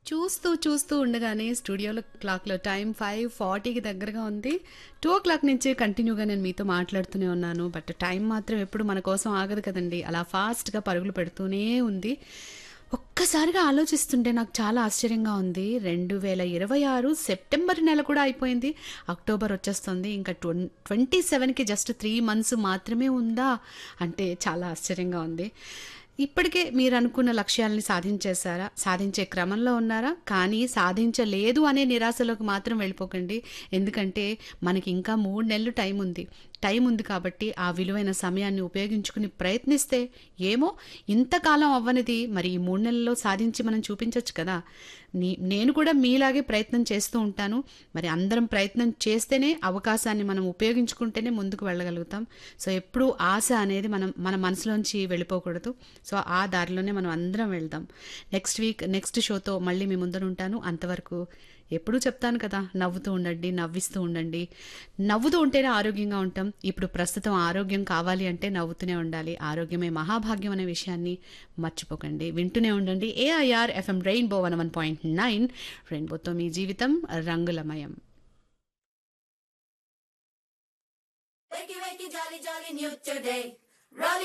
చూస్తూ చూస్తూ ఉండగానే స్టూడియోలో క్లాక్లో టైం ఫైవ్ ఫార్టీకి దగ్గరగా ఉంది టూ ఓ క్లాక్ నుంచి కంటిన్యూగా నేను మీతో మాట్లాడుతూనే ఉన్నాను బట్ టైం మాత్రం ఎప్పుడు మన కోసం ఆగదు కదండి అలా ఫాస్ట్గా పరుగులు పెడుతూనే ఉంది ఒక్కసారిగా ఆలోచిస్తుంటే నాకు చాలా ఆశ్చర్యంగా ఉంది రెండు వేల ఇరవై ఆరు సెప్టెంబర్ నెల కూడా అయిపోయింది అక్టోబర్ వచ్చేస్తుంది ఇంకా ట్వం ట్వంటీ సెవెన్కి జస్ట్ త్రీ మంత్స్ మాత్రమే ఉందా అంటే చాలా ఆశ్చర్యంగా ఉంది ఇప్పటికే మీరు అనుకున్న లక్ష్యాలని సాధించేశారా సాధించే క్రమంలో ఉన్నారా కానీ సాధించలేదు అనే నిరాశలోకి మాత్రం వెళ్ళిపోకండి ఎందుకంటే మనకి ఇంకా మూడు నెలలు టైం ఉంది టైం ఉంది కాబట్టి ఆ విలువైన సమయాన్ని ఉపయోగించుకుని ప్రయత్నిస్తే ఏమో ఇంతకాలం అవ్వనిది మరి ఈ మూడు నెలల్లో సాధించి మనం చూపించవచ్చు కదా నీ నేను కూడా మీలాగే ప్రయత్నం చేస్తూ ఉంటాను మరి అందరం ప్రయత్నం చేస్తేనే అవకాశాన్ని మనం ఉపయోగించుకుంటేనే ముందుకు వెళ్ళగలుగుతాం సో ఎప్పుడూ ఆశ అనేది మనం మన మనసులోంచి వెళ్ళిపోకూడదు సో ఆ దారిలోనే మనం అందరం వెళ్దాం నెక్స్ట్ వీక్ నెక్స్ట్ షోతో మళ్ళీ మీ ముందర ఉంటాను అంతవరకు ఎప్పుడూ చెప్తాను కదా నవ్వుతూ ఉండండి నవ్విస్తూ ఉండండి నవ్వుతూ ఉంటేనే ఆరోగ్యంగా ఉంటాం ఇప్పుడు ప్రస్తుతం ఆరోగ్యం కావాలి అంటే నవ్వుతూనే ఉండాలి ఆరోగ్యమే మహాభాగ్యం అనే విషయాన్ని మర్చిపోకండి వింటూనే ఉండండి AIR FM rainbow one one point nine రెయిన్బోతో మీ జీవితం రంగులమయం Wakey, wakey, jolly, jolly new today. Rolling